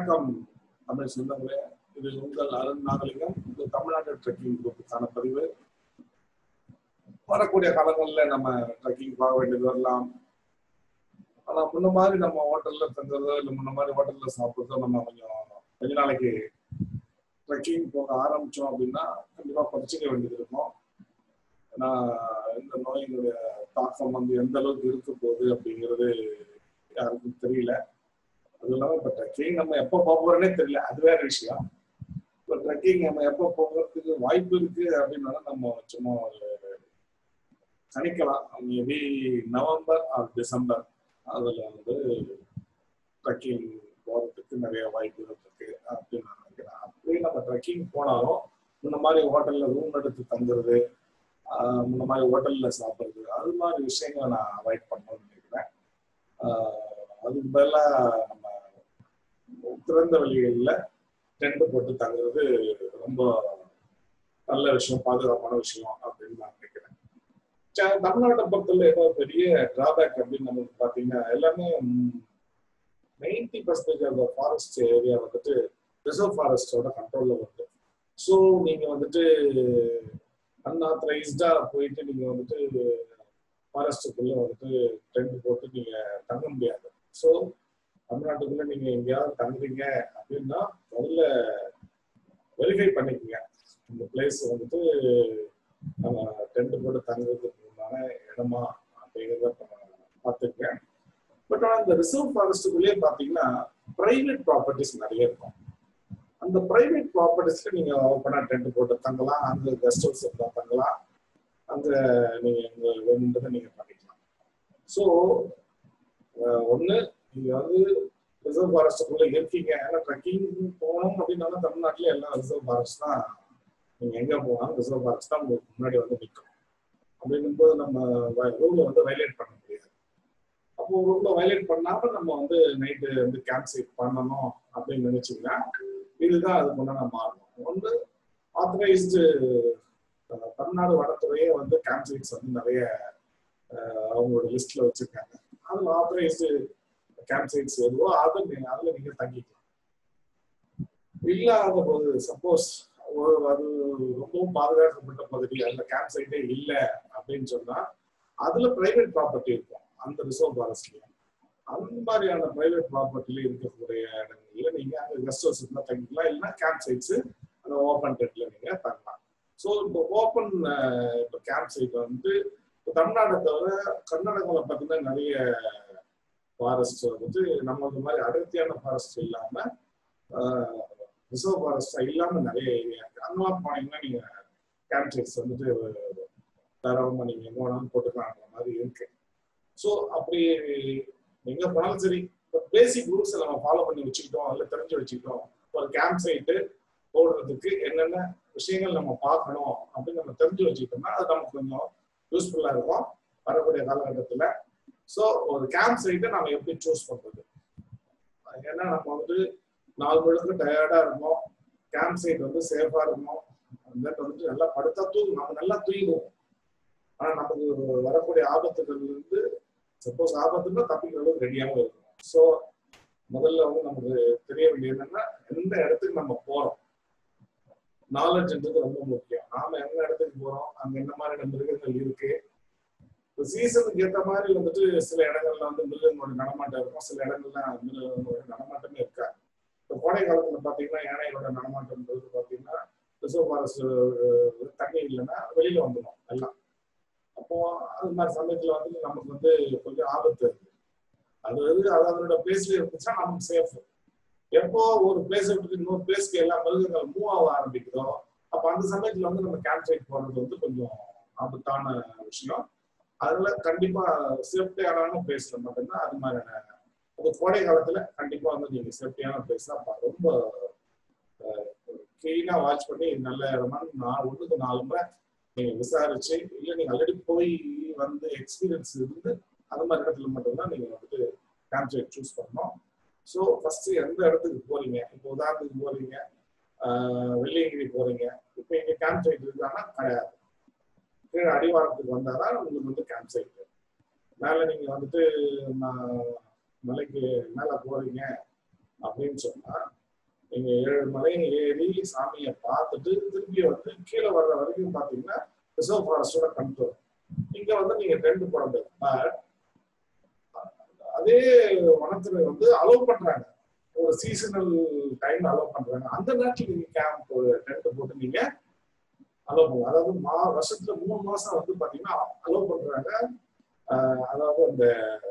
வணக்கம் தமிழ் சொந்தங்களே இது உங்கள் அருண் நாகலிங்கம் இது தமிழ்நாடு ட்ரெக்கிங் குரூப்புக்கான பதிவு வரக்கூடிய காலங்களில் நம்ம ட்ரெக்கிங் போக வேண்டியது வரலாம் ஆனா முன்ன மாதிரி நம்ம ஹோட்டல்ல தங்குறதோ இல்லை முன்ன மாதிரி ஹோட்டல்ல சாப்பிட்றதோ நம்ம கொஞ்சம் கொஞ்ச நாளைக்கு ட்ரெக்கிங் போக ஆரம்பிச்சோம் அப்படின்னா கண்டிப்பா படிச்சுக்க வேண்டியது இருக்கும் ஏன்னா இந்த நோயினுடைய தாக்கம் வந்து எந்த அளவுக்கு இருக்க போகுது அப்படிங்கிறது யாருக்கும் தெரியல அது இல்லாமல் இப்போ ட்ரெக்கிங் நம்ம எப்போ போக போறோன்னே தெரியல அது வேற விஷயம் இப்போ ட்ரெக்கிங் நம்ம எப்போ போகிறதுக்கு வாய்ப்பு இருக்கு அப்படின்னா நம்ம சும்மா ஒரு கணிக்கலாம் மேபி நவம்பர் ஆர் டிசம்பர் அதில் வந்து ட்ரெக்கிங் போகிறதுக்கு நிறைய வாய்ப்புகள் இருக்கு அப்படின்னு நான் நினைக்கிறேன் அப்படியே நம்ம ட்ரெக்கிங் போனாலும் இந்த மாதிரி ஹோட்டலில் ரூம் எடுத்து தங்குறது ஆஹ் இந்த மாதிரி ஹோட்டலில் சாப்பிட்றது அது மாதிரி விஷயங்களை நான் அவாய்ட் பண்ணணும்னு நினைக்கிறேன் ஆஹ் அதுக்கு பதிலாக நம்ம திறந்த வெளிகளில் டென்ட் போட்டு தங்குறது ரொம்ப நல்ல விஷயம் பாதுகாப்பான விஷயம் அப்படின்னு நான் நினைக்கிறேன் ச- தமிழ்நாட்டை பொறுத்தவரை ஏதோ பெரிய டிராபேக் அப்படின்னு நமக்கு பார்த்தீங்கன்னா எல்லாமே நைன்டி பர்சன்டேஜ் அந்த ஃபாரஸ்ட் ஏரியா வந்துட்டு ரிசர்வ் ஃபாரஸ்டோட கண்ட்ரோலில் வருது ஸோ நீங்கள் வந்துட்டு அன்ஆத்தரைஸ்டா போயிட்டு நீங்கள் வந்துட்டு ஃபாரஸ்ட்டுக்குள்ள வந்துட்டு டென்ட் போட்டு நீங்கள் தங்க முடியாது ஸோ தமிழ்நாட்டுக்குள்ள நீங்க எங்கேயாவது தங்குறீங்க அப்படின்னா முதல்ல வெரிஃபை பண்ணிக்கோங்க இந்த பிளேஸ் வந்துட்டு நம்ம டென்ட் போட்டு தங்குறதுக்கு உண்டான இடமா அப்படிங்கிறத பார்த்துக்கங்க பட் ஆனால் இந்த ரிசர்வ் ஃபாரஸ்ட்டுக்குள்ளேயே பார்த்தீங்கன்னா ப்ரைவேட் ப்ராப்பர்ட்டிஸ் நிறைய இருக்கும் அந்த ப்ரைவேட் ப்ராப்பர்ட்டிஸ்ல நீங்க ஓப்பனா டென்ட் போட்டு தங்கலாம் அங்க கெஸ்ட் ஹவுஸ் இருந்தா தங்கலாம் அங்க நீங்க உங்க வேணுன்றதை நீங்க பண்ணிக்கலாம் ஸோ ஒண்ணு நீங்க வந்து ரிசர்வ் ஃபாரஸ்ட்டுக்குள்ள இருக்கீங்க ஏன்னா ட்ரெக்கிங் போகணும் அப்படின்னாலும் தமிழ்நாட்டுல எல்லாம் ரிசர்வ் ஃபாரஸ்ட் தான் நீங்க எங்க போனாலும் ரிசர்வ் ஃபாரஸ்ட் தான் உங்களுக்கு முன்னாடி வந்து நிற்கும் அப்படின்னும் போது நம்ம ரூலை வந்து வயலேட் பண்ண முடியாது அப்போ ரூலை வயலேட் பண்ணாம நம்ம வந்து நைட்டு வந்து கேம்ப் சைட் பண்ணணும் அப்படின்னு நினைச்சீங்கன்னா இதுதான் அதுக்கு உண்டான மாறும் ஒன்று ஆத்தரைஸ்டு தமிழ்நாடு வனத்துறையே வந்து கேம்ப் சைட்ஸ் வந்து நிறைய அஹ், அவங்களோட லிஸ்ட்ல வச்சிருக்காங்க அதுல ஆத்தரைஸ்டு கேம்ப் சைட்ஸ் எதுவோ அதை நீங்க அதுல நீங்க தங்கிக்கலாம் இல்லாத போது சப்போஸ் அது ரொம்பவும் பாதுகாக்கப்பட்ட பகுதி அதுல கேம்ப் சைட்டே இல்லை அப்படின்னு சொன்னா அதுல பிரைவேட் ப்ராப்பர்ட்டி இருக்கும் அந்த ரிசர்வ் ஃபாரஸ்ட்லயும் அந்த மாதிரியான பிரைவேட் ப்ராப்பர்ட்டில இருக்கக்கூடிய இடங்கள்ல நீங்க அங்க கெஸ்ட் ஹவுஸ் இருந்தா தங்கிக்கலாம் இல்லைன்னா கேம்ப் சைட்ஸ் அந்த ஓப்பன் டென்ட்ல நீங்க தங்கலாம் ஸோ இப்போ ஓப்பன் இப்போ கேம்ப் சைட் வந்து இப்போ தமிழ்நாடை தவிர கர்நாடகாவில் பார்த்தீங்கன்னா நிறைய ஃபாரஸ்ட் வந்துட்டு நம்மளுக்கு மாதிரி அடர்த்தியான ஃபாரஸ்ட் இல்லாம ரிசர்வ் ஃபாரஸ்ட் இல்லாம நிறைய ஏரியா இருக்கு அங்கெல்லாம் போனீங்கன்னா நீங்க கேம்ப் சைட்ஸ் வந்துட்டு தாராளமா நீங்க எங்க வேணாலும் போட்டுக்கலாங்கிற மாதிரி இருக்கு ஸோ அப்படி எங்க போனாலும் சரி பேசிக் ரூல்ஸ் நம்ம ஃபாலோ பண்ணி வச்சுக்கிட்டோம் அதில் தெரிஞ்சு வச்சுக்கிட்டோம் ஒரு கேம்ப் சைட்டு போடுறதுக்கு என்னென்ன விஷயங்கள் நம்ம பார்க்கணும் அப்படின்னு நம்ம தெரிஞ்சு வச்சுக்கிட்டோம்னா அது நமக்கு கொஞ்சம் யூஸ்ஃபுல்லா இருக்கும் வரக்கூடிய காலகட்டத்தில் ஸோ ஒரு கேம்ப் சைட்டை நம்ம எப்படி சூஸ் பண்றது ஏன்னா நம்ம வந்து நாலு மணிக்கு டயர்டா இருப்போம் கேம்ப் சைட் வந்து சேஃபா இருக்கும் தென் வந்துட்டு நல்லா படுத்தா தூங்கும் நம்ம நல்லா தூங்கிடுவோம் ஆனா நமக்கு வரக்கூடிய ஆபத்துகள் இருந்து சப்போஸ் ஆபத்துன்னா தப்பிக்கிற அளவுக்கு ரெடியாகவும் இருக்கும் ஸோ முதல்ல வந்து நமக்கு தெரிய வேண்டியது என்னன்னா எந்த இடத்துக்கு நம்ம போறோம் நாலேஜ்ன்றது ரொம்ப முக்கியம் நாம எந்த இடத்துக்கு போறோம் அங்க என்ன மாதிரியான மிருகங்கள் இருக்கு இப்போ சீசனுக்கு ஏற்ற மாதிரி வந்துட்டு சில இடங்கள்ல வந்து மிருகங்களோட நடமாட்டம் இருக்கும் சில இடங்கள்ல மிருகங்களோட நடமாட்டமே இருக்காது இப்போ கோடை காலத்துல பாத்தீங்கன்னா யானைகளோட நடமாட்டம்ன்றது பாத்தீங்கன்னா ரிசர்வ் ஃபாரஸ்ட் தண்ணி இல்லைன்னா வெளியில வந்துடும் எல்லாம் அப்போ அது மாதிரி சமயத்துல வந்து நமக்கு வந்து கொஞ்சம் ஆபத்து இருக்கு அது வந்து அது அதோட பிளேஸ்ல இருந்துச்சுன்னா நமக்கு சேஃப் எப்போ ஒரு பிளேஸ் விட்டு இன்னொரு பிளேஸ்க்கு எல்லா மிருகங்கள் மூவ் ஆக ஆரம்பிக்குதோ அப்ப அந்த சமயத்துல வந்து நம்ம கேம்ப் சைட் போறது வந்து கொஞ்சம் ஆபத்தான விஷயம் அதனால கண்டிப்பா சேஃப்டியான பிளேஸ்ல மட்டும்தான் அது மாதிரியான அது கோடை காலத்துல கண்டிப்பா வந்து நீங்க சேஃப்டியான பிளேஸ் தான் பா- ரொம்ப கிளீனா வாட்ச் பண்ணி நல்ல இடமா நான் ஒன்றுக்கு நாலு முறை நீங்க விசாரிச்சு இல்ல நீங்க ஆல்ரெடி போய் வந்து எக்ஸ்பீரியன்ஸ் இருந்து அது மாதிரி இடத்துல மட்டும்தான் நீங்க வந்துட்டு கேம்ப் சைட் சூஸ் பண்ணணும் ஸோ ஃபர்ஸ்ட் எந்த இடத்துக்கு போறீங்க இப்போ உதாரணத்துக்கு போறீங்க ஆஹ் வெள்ளியங்கிரி போறீங்க இப்போ இங்க கேம்ப் சைட் இருக்காங்கன்னா கிடையாது கீழே அடிவாரத்துக்கு வந்தாதான் உங்களுக்கு வந்து கேம்ப் சைட் மேலே நீங்க வந்துட்டு நான் மலைக்கு மேலே போறீங்க அப்படின்னு சொன்னா நீங்க ஏழு மலையும் ஏறி சாமியை பார்த்துட்டு திருப்பி வந்து கீழே வர்ற வரைக்கும் பாத்தீங்கன்னா ரிசர்வ் ஃபாரஸ்டோட கண்ட்ரோல் இங்க வந்து நீங்க டென்ட் போட முடியாது பட் அதே வனத்துறை வந்து அலோவ் பண்றாங்க ஒரு சீசனல் டைம் அலோவ் பண்றாங்க அந்த நேரத்துல நீங்க கேம்ப் டென்ட் போட்டு நீங்க அலோவ் பண்ணுங்க அதாவது மா வருஷத்துல மூணு மாசம் வந்து பாத்தீங்கன்னா அலோவ் பண்றாங்க ஆஹ் அதாவது அந்த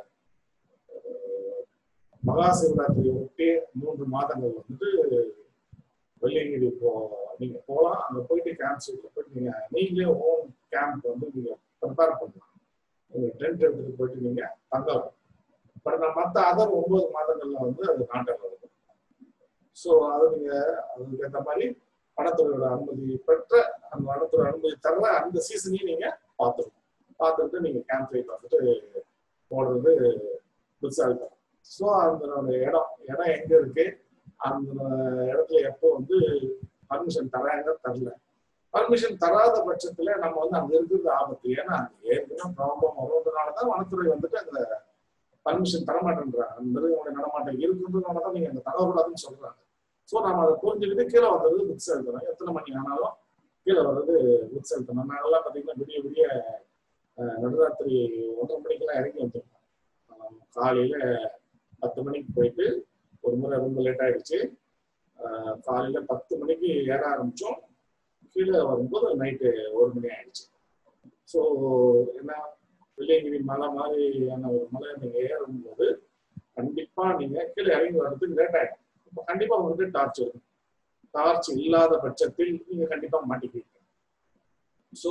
ஆஹ் மகா சிவராத்திரி ஒட்டி மூன்று மாதங்கள் வந்து வெள்ளையங்கிரி போ நீங்க போகலாம் அங்க போயிட்டு கேம்ப் சைட்ல போயிட்டு நீங்க நீங்களே ஓன் கேம்ப் வந்து நீங்க ப்ரிப்பேர் பண்ணலாம் நீங்க டென்ட் எடுத்துட்டு போயிட்டு நீங்க தங்கலாம் பட் நான் மற்ற அதர் ஒன்பது மாதங்கள்ல வந்து அது கான்டாக்ட் இருக்கும் ஸோ அது நீங்க அதுக்கு ஏற்ற மாதிரி வனத்துறையோட அனுமதி பெற்ற அந்த வனத்துறை அனுமதி தர்ற அந்த சீசனையும் நீங்க பார்த்துக்கணும் பார்த்துட்டு நீங்க கேம்ப் சைட் வந்துட்டு போடுறது புதுசாக ஸோ அந்த இடம் இடம் எங்க இருக்கு அந்த இடத்துல எப்போ வந்து பர்மிஷன் தராங்க தரல பர்மிஷன் தராத பட்சத்துல நம்ம வந்து அங்க இருக்கிறது ஆபத்து ஏன்னா அங்க ஏற்கனவே ப்ராப்ளம் வருவதனால தான் வனத்துறை வந்துட்டு அந்த பர்மிஷன் தர மாட்டேன்றாங்க அந்த மிருகங்களுடைய நடமாட்டம் இருக்குன்றதுனால தான் நீங்க அங்க தரக்கூடாதுன்னு சொல்றாங்க ஸோ நம்ம அதை புரிஞ்சுக்கிட்டு கீழே வர்றது புக்ஸ் எழுதணும் எத்தனை மணி ஆனாலும் கீழே வர்றது புக்ஸ் எழுதணும் நாங்கெல்லாம் பார்த்தீங்கன்னா விடிய விடிய அஹ், நடுராத்திரி ஒன்றரை மணிக்கெல்லாம் இறங்கி வந்துருக்கோம் அஹ், காலையில பத்து மணிக்கு போயிட்டு ஒரு முறை ரொம்ப லேட் ஆயிடுச்சு அஹ், காலையில பத்து மணிக்கு ஏற ஆரம்பிச்சோம் கீழே வரும்போது நைட்டு ஒரு மணி ஆயிடுச்சு ஸோ என்ன வெள்ளையங்கிரி மலை மாதிரியான ஒரு மலை நீங்க ஏறும்போது கண்டிப்பா நீங்க கீழே இறங்கி வர்றதுக்கு லேட் ஆயிடும் இப்போ கண்டிப்பா உங்களுக்கு டார்ச் இருக்கும் டார்ச் இல்லாத பட்சத்தில் நீங்க கண்டிப்பா மாட்டிக்குவீங்க ஸோ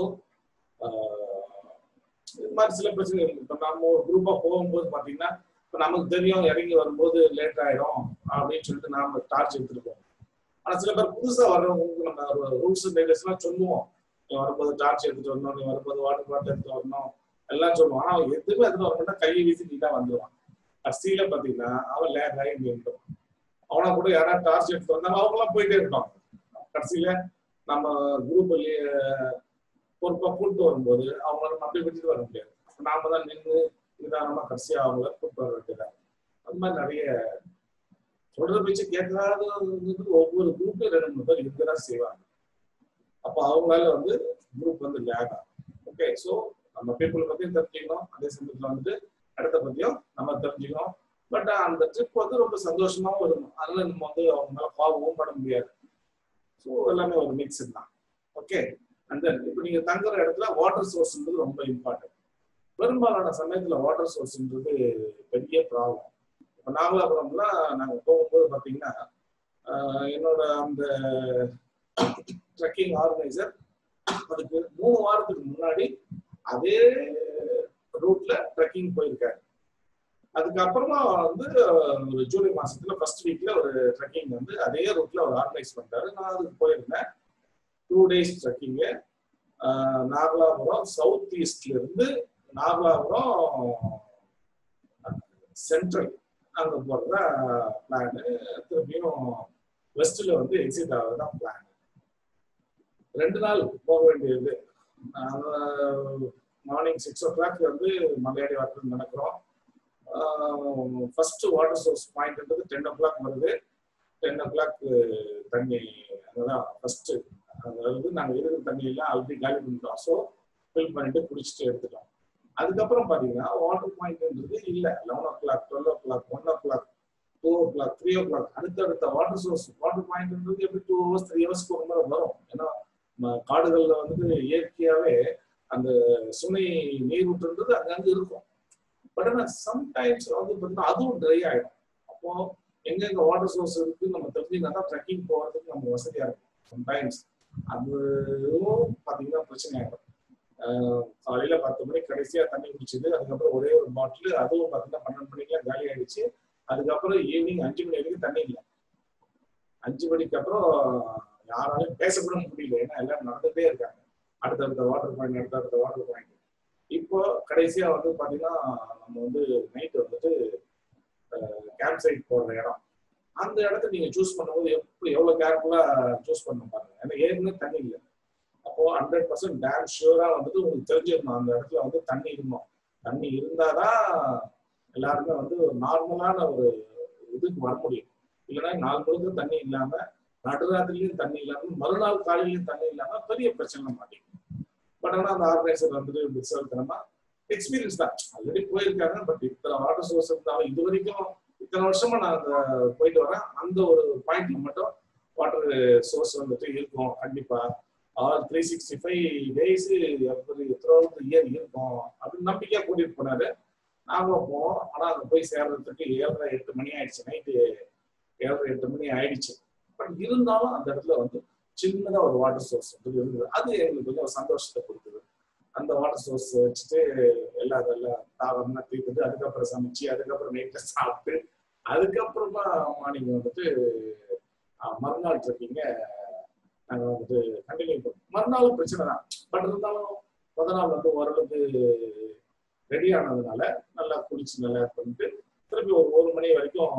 இது மாதிரி சில பிரச்சனை இருக்கு இப்போ நம்ம ஒரு குரூப்பா போகும்போது பாத்தீங்கன்னா இப்போ நமக்கு தெரியும் இறங்கி வரும்போது லேட் ஆயிடும் அப்படின்னு சொல்லிட்டு நாம டார்ச் எடுத்துட்டு போவோம் ஆனா சில பேர் புதுசா வர்றவங்களுக்கு நம்ம ரூல்ஸ் ரெகுலேஷன் எல்லாம் சொல்லுவோம் நீ வரும்போது டார்ச் எடுத்துட்டு வரணும் நீ வரும்போது வாட்டர் பாட்டில் எடுத்துட்டு வரணும் எல்லாம் சொல்லுவான் ஆனா அவன் எதுவுமே எடுத்துட்டு வர மாட்டான் கையை வீசி நீட்டா வந்துடுவான் கடைசியில பாத்தீங்கன்னா அவன் லேக் ஆகி நின்றுடும் அவனை கூட யாராவது டார்ச் எடுத்து வந்தாலும் அவங்க எல்லாம் போயிட்டே இருப்பாங்க கடைசியில நம்ம குரூப் பொறுப்பா கூட்டு வரும்போது அவங்கள நம்ம அப்படியே விட்டுட்டு வர முடியாது நாம தான் நின்று நிதானமா கடைசியா அவங்கள கூட்டு வர வேண்டியதா அது மாதிரி நிறைய சொல்ற பேச்சு கேட்காத ஒவ்வொரு குரூப்ல ரெண்டு மூணு பேர் இருக்கதான் செய்வாங்க அப்போ அவங்களால வந்து குரூப் வந்து லேக் ஆகும் ஓகே ஸோ நம்ம பீப்புளை பத்தியும் தெரிஞ்சுக்கணும் அதே சமயத்துல வந்துட்டு இடத்த பத்தியும் நம்ம தெரிஞ்சுக்கணும் பட் அந்த ட்ரிப் வந்து ரொம்ப சந்தோஷமாவும் இருக்கும் அதனால நம்ம வந்து அவங்க மேல பாவமும் பட முடியாது ஸோ எல்லாமே ஒரு மிக்ஸ் தான் ஓகே அண்ட் தென் இப்போ நீங்க தங்குற இடத்துல வாட்டர் சோர்ஸ்ன்றது ரொம்ப இம்பார்ட்டன்ட் பெரும்பாலான சமயத்துல வாட்டர் சோர்ஸ்ன்றது பெரிய ப்ராப்ளம் இப்போ நாகலாபுரம்ல நாங்க போகும்போது பாத்தீங்கன்னா ஆஹ் என்னோட அந்த ட்ரெக்கிங் ஆர்கனைசர் அதுக்கு மூணு வாரத்துக்கு முன்னாடி அதே ரூட்ல ட்ரெக்கிங் போயிருக்காரு அதுக்கப்புறமா வந்து ஒரு ஜூலை மாசத்துல ஃபர்ஸ்ட் வீக்ல ஒரு ட்ரெக்கிங் வந்து அதே ரூட்ல அவர் ஆர்கனைஸ் பண்ணிட்டாரு நான் அதுக்கு போயிருந்தேன் டூ டேஸ் ட்ரெக்கிங்கு நாகலாபுரம் சவுத் ஈஸ்ட்ல இருந்து நாகலாபுரம் சென்ட்ரல் அங்க போறதா பிளானு திருப்பியும் வெஸ்ட்ல வந்து எக்ஸிட் ஆகுறதா பிளான் ரெண்டு நாள் போக வேண்டியது மார்னிங் சிக்ஸ் ஓ கிளாக் வந்து மலையாடி வாரத்தில் நடக்கிறோம் ஃபர்ஸ்ட் வாட்டர் சோர்ஸ் பாயிண்ட்ன்றது டென் ஓ கிளாக் வருது டென் ஓ கிளாக் தண்ணி அதுதான் ஃபர்ஸ்ட் அதாவது நாங்கள் இருக்கிற தண்ணியெல்லாம் ஆல்ரெடி காலி பண்ணிட்டோம் ஸோ ஃபில் பண்ணிட்டு குடிச்சிட்டு எடுத்துட்டோம் அதுக்கப்புறம் பார்த்தீங்கன்னா வாட்டர் பாயிண்ட்ன்றது இல்லை eleven o'clock twelve o'clock one o'clock two o'clock three o'clock அடுத்தடுத்த வாட்டர் சோர்ஸ் வாட்டர் பாயிண்ட்ன்றது எப்படி டூ ஹவர்ஸ் த்ரீ ஹவர்ஸ்க்கு ஒரு முறை வரும் ஏன்னா காடுகளில் வந்து இயற்கையாகவே அந்த சுனை நீரூற்றுன்றது அங்கங்க இருக்கும் பட் ஆனால் சம்டைம்ஸ் வந்து பார்த்தீங்கன்னா அதுவும் ட்ரை ஆகிடும் அப்போ எங்கெங்க வாட்டர் சோர்ஸ் இருக்கு நம்ம தெரிஞ்சுனா தான் ட்ரெக்கிங் போகிறதுக்கு நம்ம வசதியாக இருக்கும் சம்டைம்ஸ் அதுவும் பார்த்தீங்கன்னா பிரச்சனை ஆகிடும் காலையில பத்து மணிக்கு கடைசியா தண்ணி குடிச்சது அதுக்கப்புறம் ஒரே ஒரு பாட்டில் அதுவும் பார்த்தீங்கன்னா பன்னெண்டு மணிக்கெல்லாம் காலி ஆயிடுச்சு அதுக்கப்புறம் ஈவினிங் அஞ்சு மணி வரைக்கும் தண்ணி இல்லை அஞ்சு மணிக்கு அப்புறம் யாராலையும் பேசக்கூட முடியல ஏன்னா எல்லாரும் நடந்துட்டே இருக்காங்க அடுத்தடுத்த வாட்டர் பாயிண்ட் அடுத்தடுத்த வாட்டர் பாயிண்ட் இப்போ கடைசியா வந்து பாத்தீங்கன்னா நம்ம வந்து நைட் வந்துட்டு கேம்ப் சைட் போடுற இடம் அந்த இடத்த நீங்க சூஸ் பண்ணும்போது எப்படி எவ்வளவு கேர்ஃபுல்லா சூஸ் பண்ண பாருங்க ஏன்னா ஏற்கனவே தண்ணி இல்லை அப்போ ஹண்ட்ரட் பர்சன்ட் டேம் ஷூரா வந்துட்டு உங்களுக்கு தெரிஞ்சிடணும் அந்த இடத்துல வந்து தண்ணி இருக்கணும் தண்ணி இருந்தாதான் எல்லாருமே வந்து ஒரு நார்மலான ஒரு இதுக்கு வர முடியும் இல்லைன்னா நாள் முழுக்க தண்ணி இல்லாம நடுராத்திரிலையும் தண்ணி இல்லாம மறுநாள் காலையிலயும் தண்ணி இல்லாம பெரிய பிரச்சனை மாட்டேங்குது பட் ஆனா அந்த ஆர்கனைசர் வந்துட்டு விசாரித்தனமா எக்ஸ்பீரியன்ஸ் தான் ஆல்ரெடி போயிருக்காங்க பட் இத்தனை வாட்டர் சோர்ஸ் இருந்தாலும் இது வரைக்கும் இத்தனை வருஷமா நான் அந்த போயிட்டு வரேன் அந்த ஒரு பாயிண்ட்ல மட்டும் வாட்டர் சோர்ஸ் வந்துட்டு இருக்கும் கண்டிப்பா all three sixty five days every through year இருக்கும் அப்படின்னு நம்பிக்கையா கூட்டிட்டு போனாரு நாங்களும் போனோம் ஆனா அங்க போய் சேர்றதுக்கு ஏழரை எட்டு மணி ஆயிடுச்சு நைட்டு ஏழரை எட்டு மணி ஆயிடுச்சு பட் இருந்தாலும் அந்த இடத்துல வந்து சின்னதா ஒரு வாட்டர் சோர்ஸ் வந்து இருந்தது அது எங்களுக்கு கொஞ்சம் சந்தோஷத்தை கொடுத்தது அந்த வாட்டர் சோர்ஸ் வச்சுட்டு எல்லா அதெல்லாம் தாகம்னா தீர்த்துட்டு அதுக்கப்புறம் சமைச்சு அதுக்கப்புறம் நைட்ல சாப்பிட்டு அதுக்கப்புறமா மார்னிங் வந்துட்டு அஹ், மறுநாள் ட்ரெக்கிங்க நாங்க வந்துட்டு கண்டினியூ பண்ணோம் மறுநாளும் பிரச்சனை தான் பட் இருந்தாலும் முத நாள் வந்து ஓரளவுக்கு ரெடி ஆனதுனால நல்லா குளிச்சு நல்லா பண்ணிட்டு திருப்பி ஒரு ஒரு மணி வரைக்கும்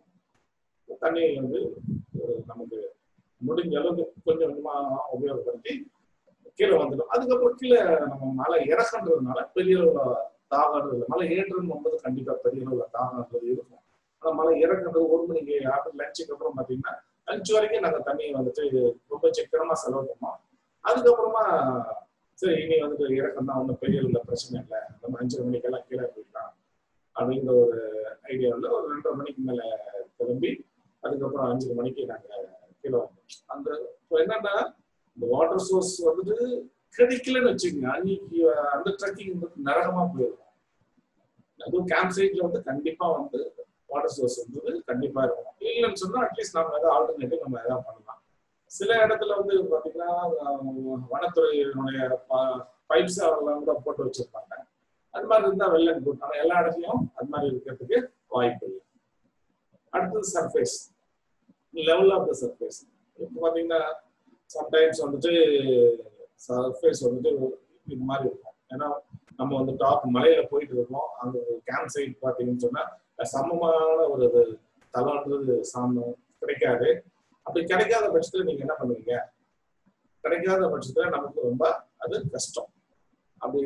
தண்ணி வந்து அஹ், நமக்கு முடிஞ்ச அளவுக்கு கொஞ்சம் கொஞ்சமா உபயோகப்படுத்தி கீழே வந்துடும் அதுக்கப்புறம் கீழே நம்ம மலை இறக்கன்றதுனால பெரிய அளவுல தாகன்றது இல்லை மலை ஏற்றம் போது கண்டிப்பா பெரிய அளவுல தாகன்றது இருக்கும் ஆனா மலை இறக்குறது ஒரு மணிக்கு ஆஃப்டர் லஞ்சுக்கு அப்புறம் பாத்தீங்கன்னா லஞ்ச் வரைக்கும் நாங்க தண்ணியை வந்துட்டு ரொம்ப சிக்கனமா செலவு பண்ணோம் அதுக்கப்புறமா சரி இனி வந்துட்டு இறக்கம் தான் ஒன்றும் பெரிய அளவுல பிரச்சனை இல்லை நம்ம அஞ்சரை மணிக்கெல்லாம் கீழே போயிடலாம் அப்படிங்கிற ஒரு ஐடியாவில் ஒரு ரெண்டரை மணிக்கு மேல கிளம்பி அதுக்கப்புறம் அஞ்சரை மணிக்கு நாங்க கீழே வந்தோம் அந்த இப்போ என்னன்னா இந்த வாட்டர் சோர்ஸ் வந்துட்டு கிடைக்கலன்னு வச்சுக்கோங்க அன்னைக்கு அந்த ட்ரெக்கிங் வந்து நரகமா போயிடும் அதுவும் கேம்ப் சைட்ல வந்து கண்டிப்பா வந்து வாட்டர் சோர்ஸ் வந்து கண்டிப்பா இருக்கும் இல்லைன்னு சொன்னா அட்லீஸ்ட் நம்ம ஏதாவது ஆல்டர்னேட்டிவ் நம்ம ஏதாவது பண்ணலாம் சில இடத்துல வந்து பாத்தீங்கன்னா அஹ், வனத்துறையினுடைய பைப்ஸ் அதெல்லாம் கூட போட்டு வச்சிருப்பாங்க அது மாதிரி இருந்தா வெள்ளம் குட் ஆனா எல்லா இடத்துலயும் அது மாதிரி இருக்கிறதுக்கு வாய்ப்பு இல்லை அடுத்தது surface level of the surface இப்போ பாத்தீங்கன்னா சம்டைம்ஸ் வந்துட்டு சர்ஃபேஸ் வந்துட்டு இது மாதிரி இருக்கும் ஏன்னா நம்ம வந்து டாப் மலையில போயிட்டு இருக்கோம் அந்த கேம்ப் சைட் பாத்தீங்கன்னு சொன்னா சமமான ஒரு இது தளம்ன்றது சாமம் கிடைக்காது அப்படி கிடைக்காத பட்சத்துல நீங்க என்ன பண்ணுவீங்க கிடைக்காத பட்சத்துல நமக்கு ரொம்ப அது கஷ்டம் அப்படி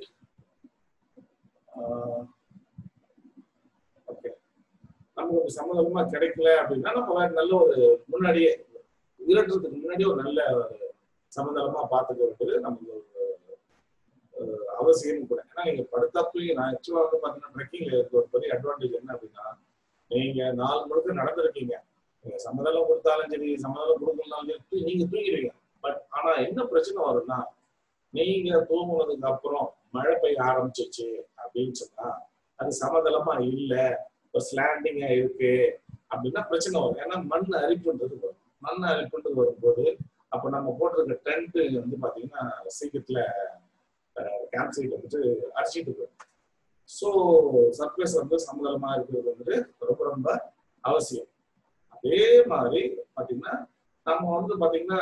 ஓகே நமக்கு ஒரு சம்மதமா கிடைக்கல அப்படின்னா நம்ம வேற நல்ல ஒரு முன்னாடியே விரட்டுறதுக்கு முன்னாடியே ஒரு நல்ல ஒரு சமதளமா பார்த்துக்க வேண்டியது நமக்கு ஒரு ஒரு அவசியம் கூட ஏன்னா நீங்க படுத்தா தூங்கி நான் ஆக்சுவலா வந்து பாத்தீங்கன்னா ட்ரெக்கிங்ல இருக்க ஒரு பெரிய அட்வான்டேஜ் என்ன அப்படின்னா நீங்க நாலு முழுக்க நடந்திருக்கீங்க நீங்க சம்மதளம் கொடுத்தாலும் சரி சம்மதளம் கொடுக்கலனாலும் சரி தூ- நீங்க தூங்கிடுவீங்க பட் ஆனா என்ன பிரச்சனை வரும்னா நீங்க தூங்குனதுக்கு அப்புறம் மழை பெய்ய ஆரம்பிச்சிச்சு அப்படின்னு சொன்னா அது சமதளமா இல்ல ஒரு ஸ்லாண்டிங்கா இருக்கு அப்படின்னா பிரச்சனை வரும் ஏன்னா மண் அரிப்புன்றது வரும் மண் அரிப்புன்றது வரும்போது அப்ப நம்ம போட்டிருக்க டென்ட் வந்து பாத்தீங்கன்னா சீக்கிரத்துல கேம்ப் சைட் வந்துட்டு அடிச்சிட்டு போயிடும் ஸோ சர்ப்ரைஸ் வந்து சமதளமா இருக்கிறது வந்துட்டு ரொம்ப ரொம்ப அவசியம் அதே மாதிரி பாத்தீங்கன்னா நம்ம வந்து பாத்தீங்கன்னா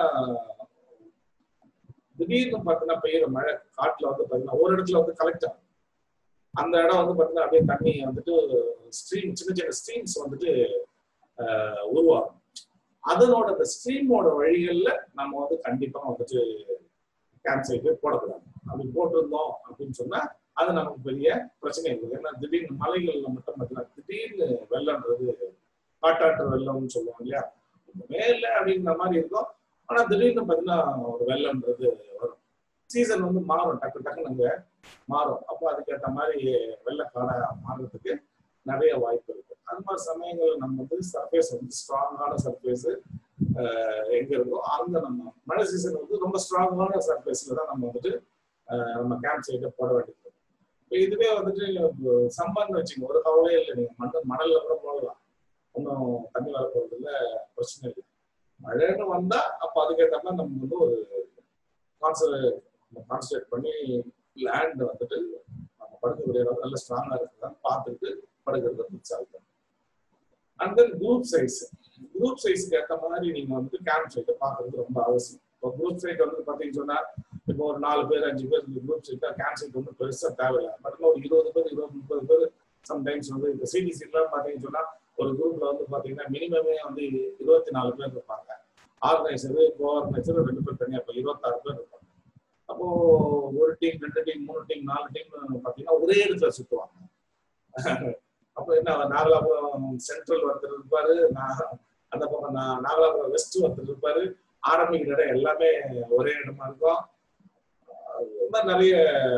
திடீர்னு பாத்தீங்கன்னா பெய்யுற மழை காட்டுல வந்து பாத்தீங்கன்னா ஒரு இடத்துல வந்து கலெக்ட் ஆகும் அந்த இடம் வந்து பாத்தீங்கன்னா அப்படியே தண்ணி வந்துட்டு ஸ்ட்ரீம் சின்ன சின்ன ஸ்ட்ரீம்ஸ் வந்துட்டு ஆஹ், உருவாகும் அதனோட அந்த ஸ்ட்ரீமோட வழிகள்ல நம்ம வந்து கண்டிப்பா வந்துட்டு கேம்ப் சைட்டு போடக்கூடாது அப்படி போட்டிருந்தோம் அப்படின்னு சொன்னா அது நமக்கு பெரிய பிரச்சனை இருக்குது ஏன்னா திடீர்னு மலைகள்ல மட்டும் பார்த்தீங்கன்னா திடீர்னு வெள்ளம்ன்றது காட்டாற்று வெள்ளம்னு சொல்லுவோம் இல்லையா மேல அப்படிங்கிற மாதிரி இருக்கும் ஆனா திடீர்னு பார்த்தீங்கன்னா ஒரு வெள்ளம்ன்றது வரும் சீசன் வந்து மாறும் டக்கு டக்குன்னு அங்க மாறும் அப்போ அதுக்கேற்ற மாதிரி வெள்ளக்காடா மாறுறதுக்கு நிறைய வாய்ப்பு இருக்கு அந்த மாதிரி சமயங்கள் நம்ம வந்து சர்ஃபேஸ் வந்து ஸ்ட்ராங்கான சர்ஃபேஸ் எங்க இருக்கோ அங்க நம்ம மழை சீசன் வந்து ரொம்ப ஸ்ட்ராங்கான சர்ஃபேஸ்ல தான் நம்ம வந்துட்டு அஹ், நம்ம கேம்ப் சைட்டை போட வேண்டியது இப்போ இதுவே வந்துட்டு சம்பான்னு வச்சுங்க ஒரு கவலையே இல்லை நீங்க மண் மணல்ல கூட போடலாம் ஒன்றும் தண்ணி வர போறது இல்ல பிரச்சனை இல்லை மழைன்னு வந்தா அப்போ அதுக்கேற்ற மாதிரி நம்ம வந்து ஒரு கான்சன்ட்ரேட் கான்சன்ட்ரேட் பண்ணி லேண்ட் வந்துட்டு நம்ம படுக்கக்கூடிய அளவு நல்ல ஸ்ட்ராங்கா இருக்குதான்னு பார்த்துட்டு படுக்கிறது வந்து solve and then group size group சைஸ்க்கு ஏற்ற மாதிரி நீங்க வந்து கேம்ப் சைட்டை பார்க்கறது ரொம்ப அவசியம் இப்போ குரூப் சைட் வந்து பார்த்தீங்கன்னு சொன்னா இப்போ ஒரு நாலு பேர் அஞ்சு பேர் இந்த குரூப் சைட்டா கேம்ப் சைட் வந்து பெருசா தேவையில்லை பட் ஒரு இருபது பேர் இருபது முப்பது பேர் சம்டைம்ஸ் வந்து இந்த சிடிசிலாம் பார்த்தீங்கன்னு சொன்னா ஒரு குரூப்ல வந்து பாத்தீங்கன்னா மினிமமே வந்து இருபத்தி நாலு பேர் இருப்பாங்க ஆர்கனைசரு கோஆர்கனைசர் ரெண்டு பேர் தனியா இப்போ இருபத்தாறு பேர் இருப்பாங்க அப்போ ஒரு டீம் ரெண்டு டீம் மூணு டீம் நாலு டீம் பாத்தீங்கன்னா ஒரே இடத்துல சுத்துவாங்க அப்போ என்ன நாகலாபுரம் சென்ட்ரல் ஒருத்தர் இருப்பாரு நான் அந்த பக்கம் நான் நாகலாபுரம் வெஸ்ட் வந்துட்டு இருப்பாரு ஆரம்பிக்கிற இடம் எல்லாமே ஒரே இடமா இருக்கும் அது ரொம்ப நிறைய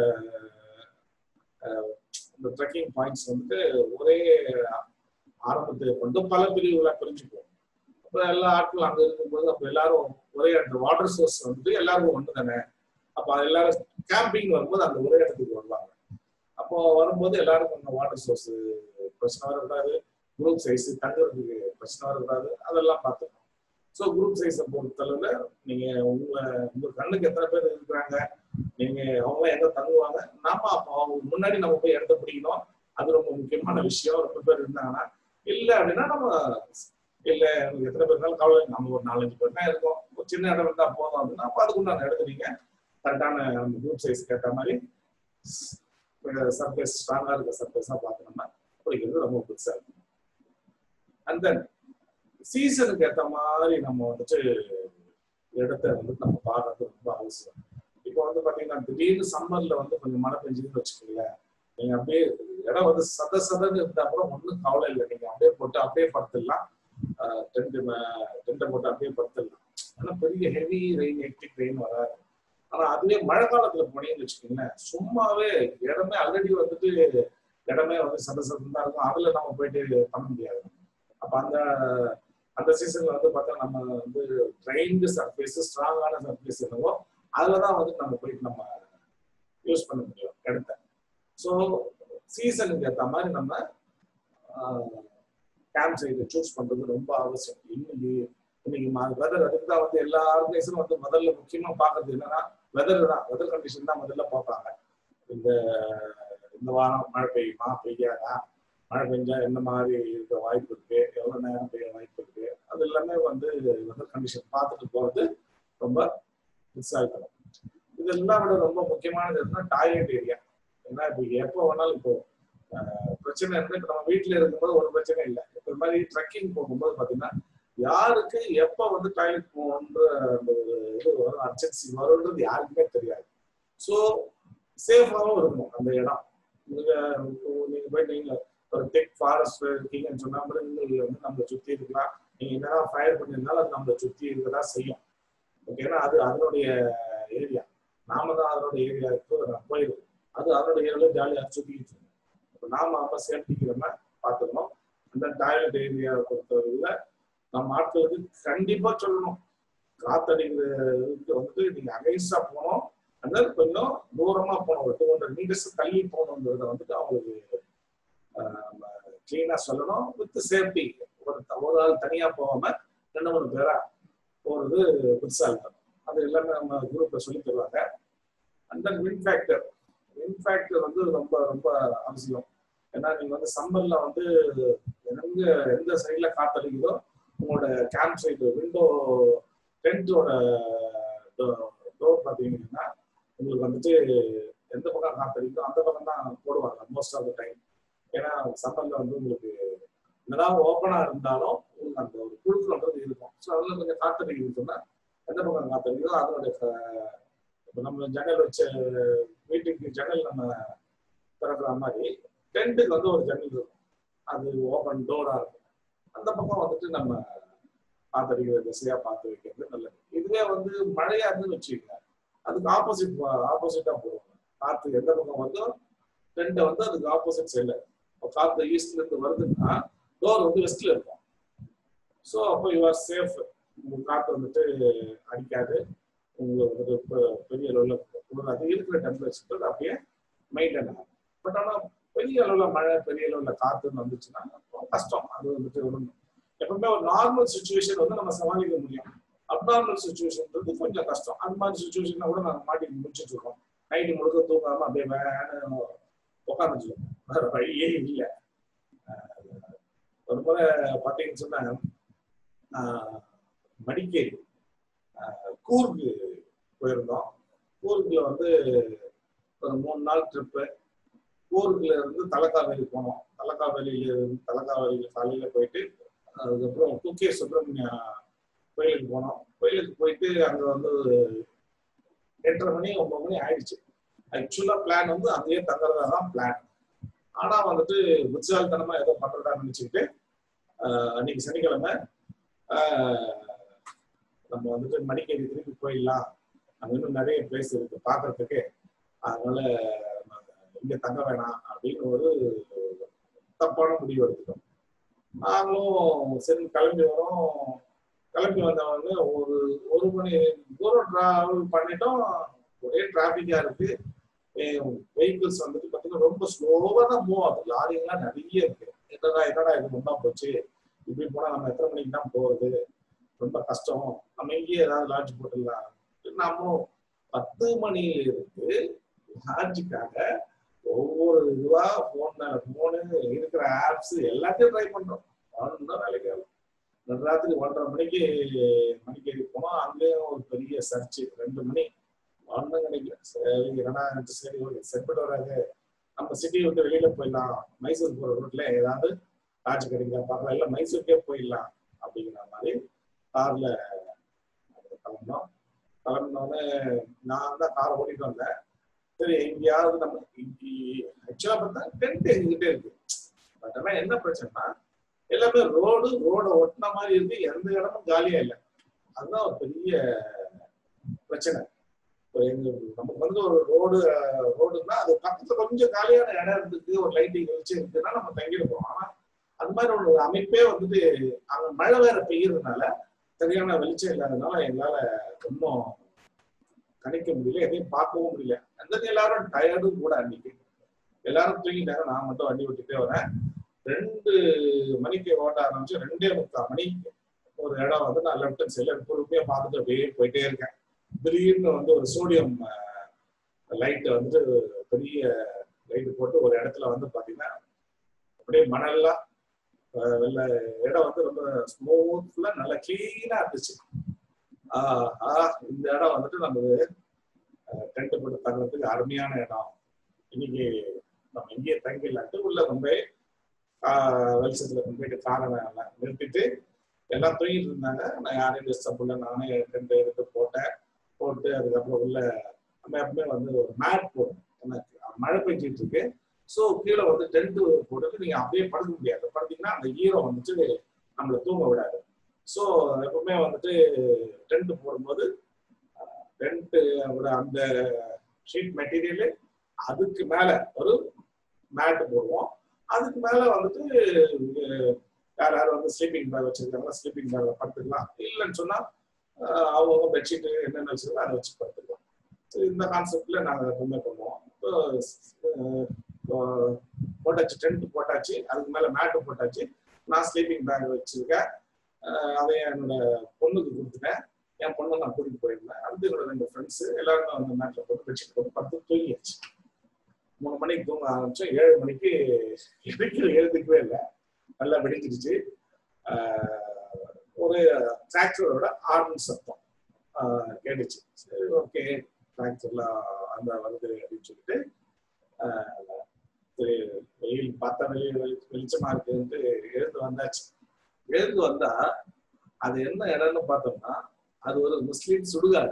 அஹ், இந்த ட்ரெக்கிங் பாயிண்ட்ஸ் வந்துட்டு ஒரே ஆரம்பத்தை கொண்டு பல பிரிவுகளா பிரிஞ்சுக்குவோம் அப்ப எல்லா ஆட்களும் அங்க இருக்கும்போது அப்ப எல்லாரும் ஒரே இடத்துல வாட்டர் சோர்ஸ் வந்துட்டு எல்லாருக்கும் ஒண்ணு தானே அப்ப அது எல்லாரும் கேம்பிங் வரும்போது அந்த ஒரே இடத்துக்கு வருவாங்க அப்போ வரும்போது எல்லாருக்கும் அந்த வாட்டர் சோர்ஸ் பிரச்சனை வரக்கூடாது குரூப் சைஸ் தங்குறதுக்கு பிரச்சனை வரக்கூடாது அதெல்லாம் பார்த்துக்கணும் ஸோ குரூப் சைஸை பொறுத்தளவுல நீங்க உங்க உங்க கண்ணுக்கு எத்தனை பேர் இருக்கிறாங்க நீங்க அவங்க எங்க தங்குவாங்க நாம அப்போ அவங்க முன்னாடி நம்ம போய் இடத்த பிடிக்கணும் அது ரொம்ப முக்கியமான விஷயம் ரொம்ப பேர் இருந்தாங்கன்னா இல்ல அப்படின்னா நம்ம இல்ல எனக்கு எத்தனை பேர் இருந்தாலும் கவலை இல்லை. நம்ம ஒரு நாலஞ்சு பேர் தான் இருக்கோம் ஒரு சின்ன இடம் இருந்தா போதும் அப்படின்னா அப்போ அதுக்கு உண்டான இடத்த நீங்க கரெக்டான நம்ம குரூப் சைஸ்க்கு ஏற்ற மாதிரி சர்ஃபேஸ் ஸ்ட்ராங்கா இருக்க சர்ஃபேஸா பார்க்கணும்னா பிடிக்கிறது ரொம்ப புதுசா இருக்கும் அண்ட் தென் சீசனுக்கு ஏற்ற மாதிரி நம்ம வந்துட்டு இடத்த வந்து நம்ம பார்க்கறது ரொம்ப அவசியம் இப்போ வந்து பாத்தீங்கன்னா திடீர்னு சம்மர்ல வந்து கொஞ்சம் மழை பெஞ்சதுன்னு வச்சுக்கோங்களேன் நீங்க அப்படியே இடம் வந்து சத சதன்னு இருந்தா கூட ஒன்றும் கவலை இல்லை நீங்க அப்படியே போட்டு அப்படியே படுத்துடலாம் டென்ட் டென்ட்டை போட்டு அப்படியே படுத்துடலாம் ஆனா பெரிய ஹெவி ரெயின் ஹெக்டிக் ரெயின் வராது ஆனா அதுவே மழை காலத்துல போனீங்கன்னு வச்சுக்கோங்களேன் சும்மாவே இடமே ஆல்ரெடி வந்துட்டு இடமே வந்து சத சதம் தான் இருக்கும் அதுல நம்ம போயிட்டு பண்ண முடியாது அப்ப அந்த அந்த சீசன்ல வந்து பார்த்தா நம்ம வந்து ட்ரைன்டு சர்ஃபேஸ் ஸ்ட்ராங்கான சர்ஃபேஸ் என்னவோ அதுலதான் வந்து நம்ம போயிட்டு நம்ம யூஸ் பண்ண முடியும் இடத்த ஸோ சீசனுக்கு ஏற்ற மாதிரி நம்ம கேம்ப் சைட்டை சூஸ் பண்றது ரொம்ப அவசியம் இன்னைக்கு இன்னைக்கு வெதர் அதுக்கு தான் வந்து எல்லா ஆர்கனைசரும் வந்து முதல்ல முக்கியமா பார்க்கறது என்னன்னா வெதர் தான் வெதர் கண்டிஷன் தான் முதல்ல பார்ப்பாங்க இந்த இந்த வாரம் மழை பெய்யுமா பெய்யாதா மழை பெஞ்சா என்ன மாதிரி இருக்க வாய்ப்பு இருக்கு எவ்வளவு நேரம் பெய்ய வாய்ப்பு இருக்கு அது எல்லாமே வந்து வெதர் கண்டிஷன் பார்த்துட்டு போறது ரொம்ப உற்சாகத்தரும் இதெல்லாம் விட ரொம்ப முக்கியமானது என்ன டாய்லெட் ஏரியா ஏன்னா இப்போ எப்போ வேணாலும் இப்போ ஆஹ், பிரச்சனை என்ன இப்போ நம்ம வீட்டில் இருக்கும்போது ஒரு பிரச்சனை இல்லை இப்போ இது மாதிரி ட்ரெக்கிங் போகும்போது பார்த்தீங்கன்னா யாருக்கு எப்போ வந்து டாய்லெட் போகணுன்ற அந்த ஒரு இது வரும் அர்ஜென்சி வரும்ன்றது யாருக்குமே தெரியாது ஸோ சேஃபாகவும் இருக்கும் அந்த இடம் நீங்க இப்போ நீங்க போய் நீங்க ஒரு டெக் ஃபாரஸ்ட் இருக்கீங்கன்னு சொன்னா மிருகங்கள் வந்து நம்மளை சுத்தி இருக்கலாம் நீங்க என்னதான் ஃபயர் பண்ணியிருந்தாலும் அது நம்மளை சுத்தி இருக்கதா செய்யும் ஓகேனா அது அதனுடைய ஏரியா நாம தான் அதனோட ஏரியாவுக்கு போயிடும் அது அதனோட ஏரியாவில் ஜாலியாக சுத்திக்கிட்டு இருக்கும் இப்போ நாம நம்ம சேஃப்டிக்கு நம்ம பார்த்துக்கணும் அந்த டாய்லெட் ஏரியாவை பொறுத்தவரையில நம்ம ஆட்களுக்கு கண்டிப்பா சொல்லணும் காத்தடிக்கிறதுக்கு வந்து நீங்க அகைன்ஸ்டா போனோம் அந்த கொஞ்சம் தூரமா போகணும் ஒரு டூ ஹண்ட்ரட் மீட்டர்ஸ் தள்ளி போகணுங்கிறத வந்துட்டு அவங்களுக்கு கிளீனா சொல்லணும் வித் சேஃப்டி ஒரு ஒரு ஆள் தனியா போகாம ரெண்டு மூணு பேரா போறது புதுசா இருக்கும் அது எல்லாமே நம்ம குரூப்ல சொல்லி தருவாங்க and then wind factor wind factor வந்து ரொம்ப ரொம்ப அவசியம் ஏன்னா நீங்க வந்து சம்மர்ல வந்து எங்க எந்த சைட்ல காத்தடிக்குதோ உங்களோட கேம்ப் சைடு விண்டோ டென்ட்டோட டோர் பார்த்தீங்கன்னா உங்களுக்கு வந்துட்டு எந்த பக்கம் காத்தடிக்குதோ அந்த பக்கம் தான் போடுவாங்க மோஸ்ட் ஆஃப் த டைம் ஏன்னா சம்மர்ல வந்து உங்களுக்கு என்னதான் ஓப்பனா இருந்தாலும் உங்களுக்கு அந்த ஒரு குழுக்கம்ன்றது இருக்கும் ஸோ அதில் கொஞ்சம் காத்தடிக்குதுன்னு சொன்னா எந்த பக்கம் காத்தடிக்குதோ அதனுடைய க- இப்ப நம்ம ஜன்னல் வச்ச வீட்டுக்கு ஜன்னல் நம்ம திறக்கிற மாதிரி டென்ட்டுக்கு வந்து ஒரு ஜன்னல் இருக்கும் அது ஓப்பன் டோரா இருக்கும் அந்த பக்கம் வந்துட்டு நம்ம காத்தடிக்கிற திசையா பார்த்து வைக்கிறது நல்லது இதுவே வந்து மழையா இருந்து வச்சுக்கோங்க அதுக்கு ஆப்போசிட் ஆப்போசிட்டா போடுவாங்க காத்து எந்த பக்கம் வருதோ டென்ட்டை வந்து அதுக்கு ஆப்போசிட் சைட்ல காத்து ஈஸ்ட்ல இருந்து வருதுன்னா டோர் வந்து வெஸ்ட்ல இருக்கும் ஸோ அப்போ யூ ஆர் சேஃப் உங்க காத்து வந்துட்டு அடிக்காது உங்களுக்கு வந்துட்டு பெ- பெரிய அளவில் அது இருக்கிற டெம்பரேச்சர் அப்படியே மெயின்டைன் ஆகும் பட் ஆனால் பெரிய அளவில் மழை பெரிய அளவில் காத்துன்னு வந்துச்சுன்னா அப்போ கஷ்டம் அது வந்துட்டு ஒன்றும் எப்பவுமே ஒரு நார்மல் சுச்சுவேஷன் வந்து நம்ம சமாளிக்க முடியும் அப்நார்மல் சுச்சுவேஷன்ன்றது கொஞ்சம் கஷ்டம் அந்த மாதிரி சுச்சுவேஷன்ல கூட நாங்கள் மாட்டி முடிச்சிட்டு இருக்கோம் நைட்டு முழுக்க தூங்காம அப்படியே வேணும் உட்காந்துருக்கோம் வேற வழியே இல்லை ஒரு முறை பார்த்தீங்கன்னு சொன்னா ஆஹ், மடிக்கேரி ஆஹ், கூர்க்கு போயிருந்தோம் கூர்க்குல வந்து ஒரு மூணு நாள் ட்ரிப்பு கூர்க்குல இருந்து தலக்காவேரி போனோம் தலக்காவேரியில இருந்து தலக்காவேரியில காலையில போயிட்டு அதுக்கப்புறம் குக்கே சுப்பிரமணியா கோயிலுக்கு போனோம் கோயிலுக்கு போயிட்டு அங்க வந்து ஒரு எட்டரை மணி ஒன்பது மணி ஆயிடுச்சு ஆக்சுவலா பிளான் வந்து அங்கேயே தங்குறதா தான் பிளான் ஆனா வந்துட்டு புத்திசாலித்தனமா ஏதோ பண்றதா நினைச்சுக்கிட்டு ஆஹ், அன்னைக்கு சனிக்கிழமை ஆஹ், நம்ம வந்துட்டு மடிக்கேரி திருப்பி போயிடலாம் அங்க இன்னும் நிறைய பிளேஸ் இருக்கு பார்க்கறதுக்கு அதனால நம்ம இங்க தங்க வேணாம் அப்படின்னு ஒரு தப்பான முடிவு எடுத்துட்டோம் நாங்களும் சரி கிளம்பி வரோம் கிளம்பி வந்தவங்க ஒரு ஒரு மணி தூரம் டிராவல் பண்ணிட்டோம் ஒரே டிராபிக்கா இருக்கு வெஹிக்கிள்ஸ் வந்துட்டு பார்த்தீங்கன்னா ரொம்ப ஸ்லோவா தான் மூவ் ஆகுது லாரிங்கெல்லாம் நிறைய இருக்கு என்னடா என்னடா இது முன்னா போச்சு இப்படி போனா நம்ம எத்தனை மணிக்கு தான் போறது ரொம்ப கஷ்டம் நம்ம இங்கேயே ஏதாவது லாட்ஜ் போட்டுடலாம் நம்மளும் பத்து மணியில இருந்து லாட்ஜுக்காக ஒவ்வொரு இதுவா போன் மேல போனு இருக்கிற ஆப்ஸ் எல்லாத்தையும் ட்ரை பண்றோம் ஒன்றும் வேலைக்கு ஆகல. நடுராத்திரி ஒன்றரை மணிக்கு மணிக்கு ஏறி போனோம் அங்கேயும் ஒரு பெரிய சர்ச்சு ரெண்டு மணி ஒன்றும் கிடைக்கல சரி என்னடா இது சரி ஓகே செப்பட்டு வராது நம்ம சிட்டியை விட்டு வெளியில போயிடலாம் மைசூர் போற ரூட்ல ஏதாவது லாட்ஜ் கிடைக்குதா பார்க்கலாம் இல்லை மைசூருக்கே போயிடலாம் அப்படிங்கிற மாதிரி கார்ல கிளம்பினோம் கிளம்பினோடனே நான் தான் காரை ஓட்டிட்டு வந்தேன் சரி எங்கேயாவது நம்ம ஆக்சுவலா பார்த்தா டென்ட் எங்ககிட்டே இருக்கு பட் ஆனா என்ன பிரச்சனைனா எல்லாமே ரோடு ரோட ஒட்டின மாதிரி இருக்கு எந்த இடமும் காலியா இல்லை அதுதான் ஒரு பெரிய பிரச்சனை இப்போ எங்க நமக்கு வந்து ஒரு ரோடு ரோடுன்னா அது பக்கத்துல கொஞ்சம் காலியான இடம் இருக்கு ஒரு லைட்டிங் வச்சு இருக்குன்னா நம்ம தங்கியிருப்போம் ஆனா அது மாதிரி ஒரு அமைப்பே வந்துட்டு அங்க மழை வேற பெய்யறதுனால சரியான வெளிச்சம் இல்லாதனால எங்களால ஒன்றும் கணிக்க முடியல எதையும் பார்க்கவும் முடியல அந்த எல்லாரும் டயர்டும் கூட அன்னைக்கு எல்லாரும் தூங்கிட்டாங்க நான் மட்டும் வண்டி ஓட்டிட்டே வரேன் ரெண்டு மணிக்கு ஓட்ட ஆரம்பிச்சு ரெண்டே முக்கால் மணிக்கு ஒரு இடம் வந்து நான் லெஃப்ட் ஹேண்ட் சைட்ல பொறுமையா பார்த்துட்டு அப்படியே போயிட்டே இருக்கேன் திடீர்னு வந்து ஒரு சோடியம் லைட் வந்துட்டு பெரிய லைட் போட்டு ஒரு இடத்துல வந்து பாத்தீங்கன்னா அப்படியே மணல்லாம் அஹ் வெள்ள இடம் வந்து ரொம்ப ஸ்மூத்ல நல்லா கிளீனா இருந்துச்சு ஆஹ் ஆஹ் இந்த இடம் வந்துட்டு நமக்கு டென்ட் போட்டு தங்குறதுக்கு அருமையான இடம் இன்னைக்கு நம்ம இங்கேயே தங்கிடலான்ட்டு உள்ள கொண்டு போய் ஆஹ் வெளிச்சத்துல கொண்டு போயிட்டு காரை நான் நிறுத்திட்டு எல்லாம் தூங்கிட்டு இருந்தாங்க நான் யாரையும் டிஸ்டர்ப் இல்லை நானே டென்ட் எடுத்து போட்டேன் போட்டு அதுக்கப்புறம் உள்ள நம்ம எப்பவுமே வந்து ஒரு மேட் போடும் எனக்கு மழை பெஞ்சிட்டு இருக்கு ஸோ கீழே வந்து டென்ட் போட்டுட்டு நீங்க அப்படியே படுக்க முடியாது படுத்தீங்கன்னா அந்த ஈரம் வந்துட்டு நம்மளை தூங்க விடாது ஸோ எப்பவுமே வந்துட்டு டென்ட் போடும்போது டென்ட் அந்த ஷீட் மெட்டீரியல் அதுக்கு மேல ஒரு மேட் போடுவோம் அதுக்கு மேல வந்துட்டு அஹ், யார் யார் வந்து ஸ்லீப்பிங் பேக் வச்சிருக்காங்க ஸ்லீப்பிங் பேக்ல படுத்துக்கலாம் இல்லைன்னு சொன்னா அஹ், அவங்கவுங்க பெட்ஷீட் என்னென்ன வச்சிருக்கோ அதை வச்சு படுத்துக்கலாம் So, இந்த கான்செப்ட்ல நாங்க எப்பவுமே பண்ணுவோம் இப்போ, அஹ், அஹ், போட்டாச்சு டென்ட் போட்டாச்சு அதுக்கு மேல மேட்டு போட்டாச்சு நான் ஸ்லீப்பிங் பேக் வச்சிருக்கேன் அஹ், அதை என்னோட பொண்ணுக்கு கொடுத்துட்டேன் என் பொண்ணை நான் கூட்டிட்டு போயிருந்தேன் அடுத்து என்னோட ரெண்டு ஃப்ரெண்ட்ஸ் எல்லாருமே வந்து மேட்ல போட்டு பெட்ஷீட் போட்டு படுத்து தூங்கியாச்சு மூணு மணிக்கு தூங்க ஆரம்பிச்சோம் ஏழு மணிக்கு எனக்கு எழுதுக்கவே இல்லை நல்லா வெடிச்சிருச்சு ஆஹ் ஒரு டிராக்டரோட ஆர்ன் சத்தம் ஆஹ் கேட்டுச்சு சரி ஓகே டிராக்டர்லாம் அந்த வருது அப்படின்னு சொல்லிட்டு ஆஹ் சரி வெயில் பார்த்தா வெளியே வெளி- வெளிச்சமா இருக்குன்ட்டு எழுந்து வந்தாச்சு எழுந்து வந்தா அது என்ன இடம்னு பார்த்தோம்னா அது ஒரு முஸ்லீம் சுடுகாடு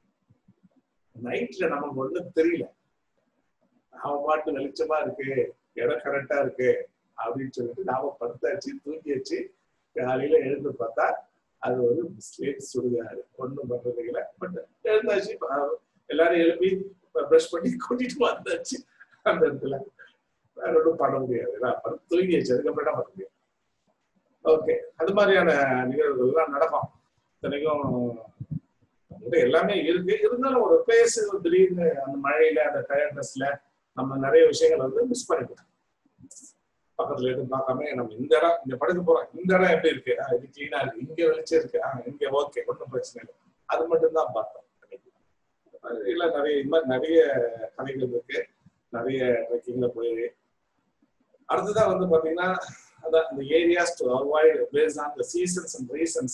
நைட்ல நமக்கு ஒண்ணும் தெரியல அவன் பாட்டு வெளிச்சமா இருக்கு இடம் கரெக்டா இருக்கு அப்படின்னு சொல்லிட்டு நாம படுத்தாச்சு தூங்கியாச்சு காலையில எழுந்து பார்த்தா அது ஒரு முஸ்லீம் சுடுகாடு ஒண்ணும் பண்றது இல்லை பட் எழுந்தாச்சு ப- எல்லாரும் எழுப்பி ப்ரஷ் பண்ணி கூட்டிட்டு வந்தாச்சு அந்த இடத்துல வேற ஒன்றும் பண்ண முடியாது நான் படுத்து தூங்கியாச்சு அதுக்கப்புறம் என்ன பண்ண முடியும் ஓகே அது மாதிரியான நிகழ்வுகள் எல்லாம் நடக்கும் இத்தனைக்கும் நம்மகிட்ட எல்லாமே இருக்கு இருந்தாலும் ஒரு பிளேஸ் திடீர்னு அந்த மழையில அந்த டயர்ட்னஸ்ல நம்ம நிறைய விஷயங்களை வந்து மிஸ் பண்ணிட்டோம் பக்கத்துல இருந்து பார்க்காம நம்ம இந்த இடம் இங்க படுக்க போறோம் இந்த இடம் எப்படி இருக்கு ஆ, இது கிளீனா இருக்கு இங்க வெளிச்சம் இருக்கு ஆ, இங்க ஓகே ஒன்றும் பிரச்சனை இல்லை அது மட்டும் தான் பார்த்தோம் இல்ல நிறைய இது மாதிரி நிறைய கதைகள் இருக்கு நிறைய ட்ரெக்கிங்ல போய் அடுத்ததான் வந்து பாத்தீங்கன்னா அதான் இந்த areas to avoid base on the seasons and reasons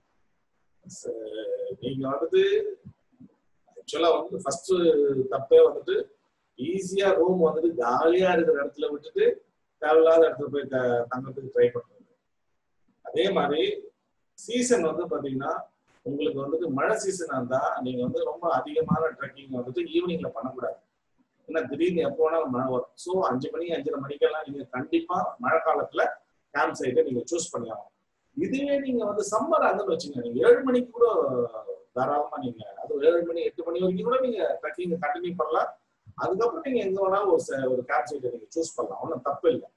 நீங்க வந்துட்டு ஆக்சுவலா வந்து ஃபர்ஸ்ட் தப்பே வந்துட்டு ஈஸியா ரூம் வந்துட்டு காலியா இருக்கிற இடத்துல விட்டுட்டு தேவையில்லாத இடத்துல போய் த- தங்கறதுக்கு ட்ரை பண்றது அதே மாதிரி சீசன் வந்து பாத்தீங்கன்னா உங்களுக்கு வந்துட்டு மழை சீசனா இருந்தா நீங்க வந்து ரொம்ப அதிகமான ட்ரெக்கிங் வந்துட்டு ஈவினிங்ல பண்ணக்கூடாது ஏன்னா திடீர்னு எப்போ வேணாலும் மழை வரும் ஸோ அஞ்சு மணி அஞ்சரை மணிக்கெல்லாம் நீங்க கண்டிப்பா மழை காலத்துல கேம்ப் சைட்டை நீங்க சூஸ் பண்ணலாம் இதுவே நீங்க வந்து சம்மர் ஆகுதுன்னு வச்சுங்க நீங்க ஏழு மணிக்கு கூட தாராளமா நீங்க அது ஏழு மணி எட்டு மணி வரைக்கும் கூட நீங்க ட்ரெக்கிங் கண்டினியூ பண்ணலாம் அதுக்கப்புறம் நீங்க எங்க வேணாலும் ஒரு ச- ஒரு கேப் சைட்டை நீங்க சூஸ் பண்ணலாம் ஒன்றும் தப்பு இல்லை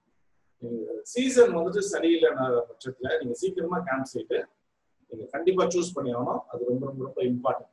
சீசன் வந்துட்டு சரியில்லைன பட்சத்துல நீங்க சீக்கிரமா கேம்ப் சைட்டு நீங்க கண்டிப்பா சூஸ் பண்ணி ஆகணும் அது ரொம்ப ரொம்ப ரொம்ப important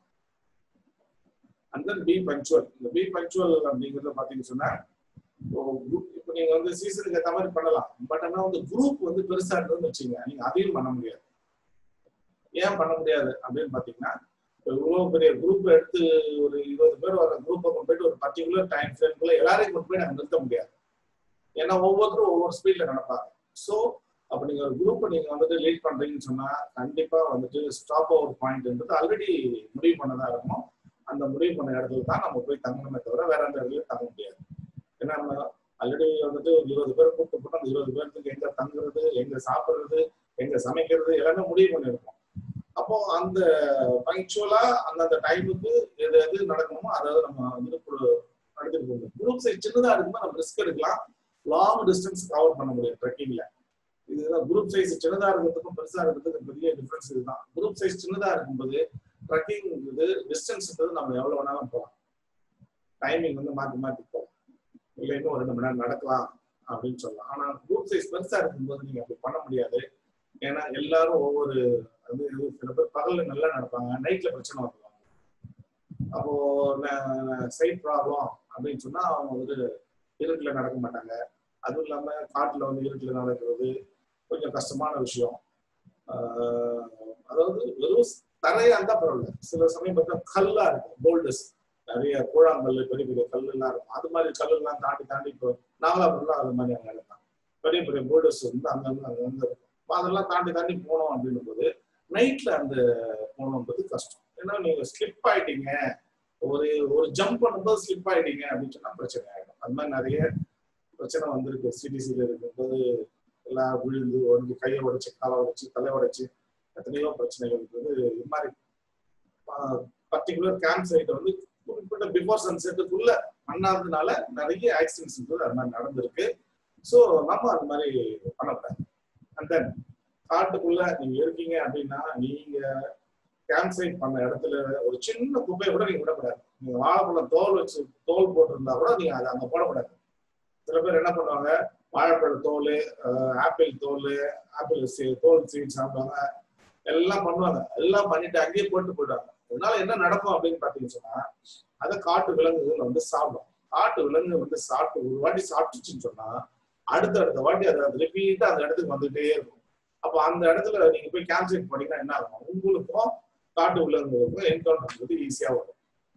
and then be punctual இந்த பி பங்க்சுவல் அப்படிங்கறத பாத்தீங்கன்னு சொன்னா இப்போ நீங்க வந்து சீசனுக்கு ஏற்ற மாதிரி பண்ணலாம் பட் ஆனா வந்து குரூப் வந்து பெருசா இருந்ததுன்னு வச்சுங்க நீங்க அதையும் பண்ண முடியாது ஏன் பண்ண முடியாது அப்படின்னு பாத்தீங்கன்னா இப்போ இவ்வளவு பெரிய குரூப் எடுத்து ஒரு இருபது பேர் வர குரூப்பை கொண்டு போயிட்டு ஒரு பர்டிகுலர் டைம் ஃப்ரேம்குள்ள எல்லாரையும் கொண்டு போய் நாங்க நிறுத்த முடியாது ஏன்னா ஒவ்வொருத்தரும் ஒவ்வொரு ஸ்பீட்ல நடப்பாங்க ஸோ அப்ப நீங்க ஒரு குரூப்பை நீங்க வந்துட்டு லீட் பண்றீங்கன்னு சொன்னா கண்டிப்பா வந்துட்டு ஸ்டாப் ஓவர் பாயிண்ட்ன்றது ஆல்ரெடி முடிவு பண்ணதா இருக்கும் அந்த முடிவு பண்ண இடத்துல தான் நம்ம போய் தங்கணுமே தவிர வேற எந்த இடத்துல தங்க முடியாது ஏன்னா நம்ம ஆல்ரெடி வந்துட்டு ஒரு இருபது பேர் கூப்பிட்டு போட்டு அந்த இருபது பேருக்கு எங்க தங்குறது எங்க சாப்பிடுறது எங்க சமைக்கிறது எல்லாமே முடிவு பண்ணிருக்கோம் அப்போ அந்த பங்க்சுவலா அந்தந்த டைமுக்கு எது எது நடக்கணுமோ அதாவது நம்ம வந்துட்டு ஒரு- நடத்திட்டு போகணும் குரூப் சைஸ் சின்னதா இருக்கும்போது நம்ம ரிஸ்க் எடுக்கலாம் லாங் டிஸ்டன்ஸ் கவர் பண்ண முடியும் ட்ரெக்கிங்ல இதுதான் குரூப் சைஸ் சின்னதா இருக்கிறதுக்கும் பெருசா இருக்கிறதுக்கும் பெரிய டிஃபரன்ஸ் இதுதான் குரூப் சைஸ் சின்னதா இருக்கும்போது ட்ரெக்கிங் இது டிஸ்டன்ஸ்ன்றது நம்ம எவ்வளவு வேணாலும் போகலாம் டைமிங் வந்து மாத்தி மாத்தி போகலாம் இல்லை இன்னும் ஒரு ரெண்டு மணி நேரம் நடக்கலாம் அப்படின்னு சொல்லலாம் ஆனா குரூப் சைஸ் பெருசா இருக்கும்போது நீங்க அப்படி பண்ண முடியாது ஏன்னா எல்லாரும் ஒவ்வொரு வந்து சில பேர் பகல்ல நல்லா நடப்பாங்க நைட்ல பிரச்சனை வருவாங்க அப்போ சைட் ப்ராப்ளம் அப்படின்னு சொன்னா அவங்க வந்து இருட்டுல நடக்க மாட்டாங்க அதுவும் இல்லாம காட்டுல வந்து இருட்டுல நடக்கிறது கொஞ்சம் கஷ்டமான விஷயம் ஆஹ் அதாவது வெறும் தரையா இருந்தா பரவாயில்ல சில சமயம் பார்த்தா கல்லா இருக்கும் போல்டஸ் நிறைய கூழாங்கல் பெரிய பெரிய கல் எல்லாம் இருக்கும் அது மாதிரி கல் எல்லாம் தாண்டி தாண்டி இப்போ நாகலாபுரம்லாம் அது மாதிரி அங்க நடக்கும் பெரிய பெரிய போல்டர்ஸ் வந்து அங்கங்க அங்கங்க இருக்கும் அப்ப அதெல்லாம் தாண்டி தாண்டி போனோம் அப்படின்னும் போது நைட்ல அந்த போகணுன்றது கஷ்டம் ஏன்னா நீங்க ஸ்லிப் ஆயிட்டீங்க ஒரு ஒரு ஜம்ப் பண்ணும்போது ஸ்லிப் ஆயிட்டீங்க அப்படின்னு சொன்னா பிரச்சனை ஆயிடும் அது மாதிரி நிறைய பிரச்சனை வந்திருக்கு சிடிசியில இருக்கும்போது எல்லாம் விழுந்து உடஞ்சு கையை உடைச்சு காலை உடைச்சு தலை உடைச்சு எத்தனையோ பிரச்சனைகள் இருக்குது இது மாதிரி பர்டிகுலர் கேம்ப் சைட்டை வந்து குறிப்பிட்ட பிஃபோர் சன்செட்டுக்குள்ள பண்ணாததுனால நிறைய ஆக்சிடென்ட்ஸ் அது மாதிரி நடந்திருக்கு ஸோ நம்ம அது மாதிரி பண்ணக்கூடாது அண்ட் தென் காட்டுக்குள்ள நீங்க இருக்கீங்க அப்படின்னா நீங்க கேம்ப் சைட் பண்ண இடத்துல ஒரு சின்ன குப்பையை கூட நீங்க விடக்கூடாது நீங்க வாழைப்பழம் தோல் வச்சு தோல் போட்டிருந்தா கூட நீங்க அதை அங்க போடக்கூடாது சில பேர் என்ன பண்ணுவாங்க வாழைப்பழ தோல் ஆப்பிள் தோல் ஆப்பிள் தோல் சீட் சாப்பிடுவாங்க எல்லாம் பண்ணுவாங்க எல்லாம் பண்ணிட்டு அங்கேயே போட்டு போயிடுவாங்க அதனால என்ன நடக்கும் அப்படின்னு பாத்தீங்கன்னு சொன்னா அதை காட்டு விலங்குகள் வந்து சாப்பிடும் காட்டு விலங்கு வந்து சாப்பிட்டு ஒரு வாட்டி சாப்பிட்டுச்சுன்னு சொன்னா அடுத்த அடுத்த வாட்டி அதை ரிப்பீட்டா அந்த இடத்துக்கு வந்துட்டே இருக்கும் அப்ப அந்த இடத்துல நீங்க போய் கேம்ப் சைட் பண்ணீங்கன்னா என்ன ஆகும் உங்களுக்கும் காட்டு விலங்குகளுக்கும் என்கவுண்டர் பண்றது ஈஸியா வரும்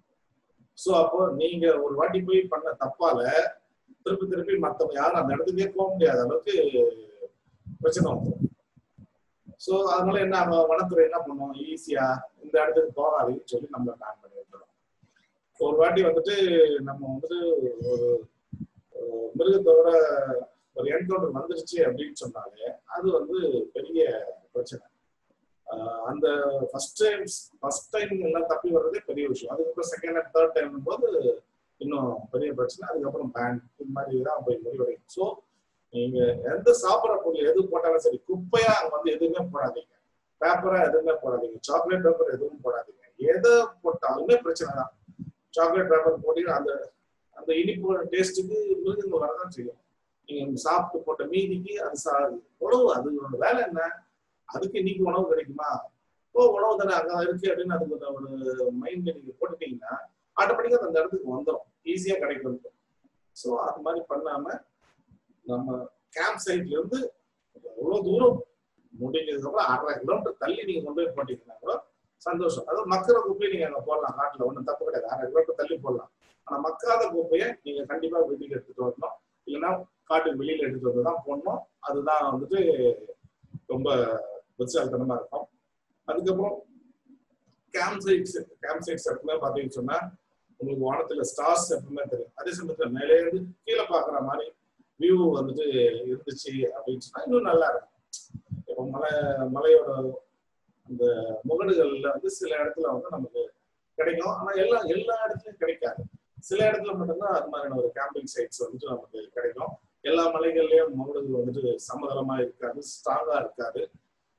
சோ அப்போ நீங்க ஒரு வாட்டி போய் பண்ண தப்பால திருப்பி திருப்பி மத்தவங்க யாரும் அந்த இடத்துக்கே போக முடியாத அளவுக்கு பிரச்சனை வந்துடும் சோ அதனால என்ன ஆகும் வனத்துறை என்ன பண்ணும் ஈஸியா இந்த இடத்துக்கு போகாதுன்னு சொல்லி நம்ம பிளான் பண்ணி வைக்கிறோம் ஒரு வாட்டி வந்துட்டு நம்ம வந்துட்டு ஒரு ஒரு மிருகத்தோட ஒரு என்கவுண்டர் வந்துருச்சு அப்படின்னு சொன்னாலே அது வந்து பெரிய பிரச்சனை ஆஹ் அந்த ஃபர்ஸ்ட் டைம் ஃபர்ஸ்ட் டைம் எல்லாம் தப்பி வர்றதே பெரிய விஷயம் அதுக்கப்புறம் செகண்ட் அண்ட் தேர்ட் டைம் போது இன்னும் பெரிய பிரச்சனை அதுக்கப்புறம் பேன் இது மாதிரி தான் போய் முடிவடையும் ஸோ நீங்க எந்த சாப்பிட்ற பொருள் எது போட்டாலும் சரி குப்பையா அங்க வந்து எதுவுமே போடாதீங்க பேப்பரா எதுவுமே போடாதீங்க சாக்லேட் பேப்பர் எதுவும் போடாதீங்க எதை போட்டாலுமே பிரச்சனை தான் சாக்லேட் பேப்பர் போட்டீங்கன்னா அந்த அந்த இனிப்பு டேஸ்ட்டுக்கு மிருகங்கள் வரதான் செய்யும் நீங்க சாப்பிட்டு போட்ட மீதிக்கு அது சா உணவு அது வேலை என்ன அதுக்கு இன்னைக்கு உணவு கிடைக்குமா ஓ உணவு தானே அங்க இருக்கு அப்படின்னு அதுக்கு ஒரு மைண்ட்ல நீங்க போட்டுட்டீங்கன்னா ஆட்டோமேட்டிக்கா அந்த இடத்துக்கு வந்துடும் ஈஸியா கிடைக்கும் ஸோ அது மாதிரி பண்ணாம நம்ம கேம்ப் சைட்ல இருந்து எவ்வளவு தூரம் முடிஞ்சதுக்கு அப்புறம் அரை கிலோமீட்டர் தள்ளி நீங்க கொண்டு போய் போட்டீங்கன்னா கூட சந்தோஷம் அதாவது மக்கிற குப்பையை நீங்க அங்க போடலாம் காட்டுல ஒண்ணும் தப்பு கிடையாது அரை கிலோமீட்டர் தள்ளி போடலாம் ஆனா மக்காத குப்பையை நீங்க கண்டிப்பா வீட்டுக்கு எடுத்துட்டு வரணும் இல்லைன்னா காட்டுக்கு வெளியில எடுத்துட்டு வந்து தான் போடணும் அதுதான் வந்துட்டு ரொம்ப புத்திசாலித்தனமா இருக்கும் அதுக்கப்புறம் கேம்ப் சைட்ஸ் கேம்ப் சைட்ஸ் எப்பவுமே பாத்தீங்கன்னு சொன்னா உங்களுக்கு வானத்துல ஸ்டார்ஸ் எப்பவுமே தெரியும் அதே சமயத்துல மேலே இருந்து கீழே பாக்குற மாதிரி வியூ வந்துட்டு இருந்துச்சு அப்படின்னு சொன்னா இன்னும் நல்லா இருக்கும் இப்போ மலை மலையோட அந்த முகடுகள்ல வந்து சில இடத்துல வந்து நமக்கு கிடைக்கும் ஆனா எல்லா எல்லா இடத்துலயும் கிடைக்காது சில இடத்துல மட்டும்தான் அது மாதிரியான ஒரு கேம்பிங் சைட்ஸ் வந்துட்டு நமக்கு கிடைக்கும் எல்லா மலைகள்லயும் முகடுகள் வந்துட்டு சமதளமா இருக்காது ஸ்ட்ராங்கா இருக்காது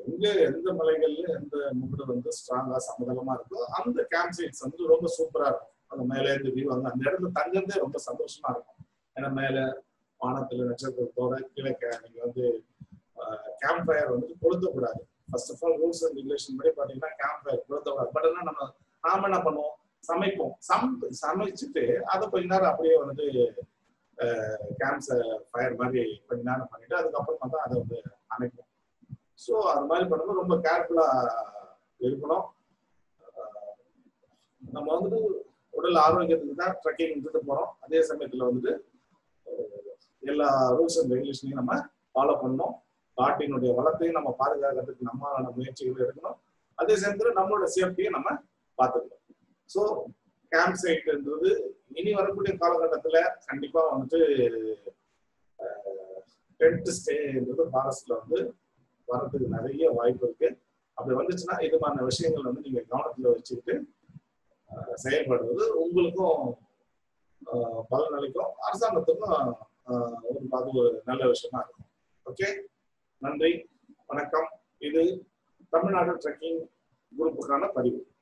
எங்க எந்த மலைகள்ல எந்த முகடு வந்து ஸ்ட்ராங்கா சமதளமா இருக்கோ அந்த கேம்ப் சைட்ஸ் வந்து ரொம்ப சூப்பரா இருக்கும் அந்த மேலே இருந்து வியூ வந்து அந்த இடத்துல தங்குறதே ரொம்ப சந்தோஷமா இருக்கும் ஏன்னா மேல வானத்துல நட்சத்திரத்தோட கிழக்க நீங்க வந்து கேம்ப் ஃபயர் வந்து கொளுத்தக்கூடாது first of all rules and regulation படி பாத்தீங்கன்னா கேம்ப் ஃபயர் கொளுத்தக்கூடாது பட் என்ன நம்ம நாம என்ன பண்ணுவோம் சமைப்போம் சம் சமைச்சிட்டு அதை கொஞ்ச நேரம் அப்படியே வந்து கேம்ப்ஸ் ஃபயர் மாதிரி கொஞ்ச நேரம் பண்ணிட்டு அதுக்கப்புறமா தான் அதை வந்து அணைப்போம் ஸோ அது மாதிரி பண்ணும்போது ரொம்ப கேர்ஃபுல்லா இருக்கணும் அஹ் நம்ம வந்துட்டு உடல் ஆரோக்கியத்துக்கு தான் ட்ரெக்கிங் வந்துட்டு போறோம் அதே சமயத்துல வந்துட்டு அஹ் எல்லா ரூல்ஸ் அண்ட் ரெகுலேஷனையும் நம்ம ஃபாலோ பண்ணணும் காட்டினுடைய வளத்தையும் நம்ம பாதுகாக்கிறதுக்கு நம்மளான முயற்சிகள் எடுக்கணும் அதே சமயத்துல நம்மளோட சேஃப்டியை நம்ம பார்த்துக்கணும் ஸோ கேம்ப் சைட்ன்றது இனி வரக்கூடிய காலகட்டத்துல கண்டிப்பா வந்துட்டு டென்ட் ஸ்டேன்றது ஃபாரஸ்ட்ல வந்து வரதுக்கு நிறைய வாய்ப்பு இருக்கு அப்படி வந்துச்சுன்னா இது மாதிரியான விஷயங்கள் வந்து நீங்க கவனத்துல வச்சுக்கிட்டு அஹ், செயல்படுறது உங்களுக்கும் அஹ், பலன் அளிக்கும் அரசாங்கத்துக்கும் அஹ், ஒரு அது ஒரு நல்ல விஷயமா இருக்கும் ஓகே நன்றி வணக்கம் இது தமிழ்நாடு ட்ரெக்கிங் குரூப்புக்கான பதிவு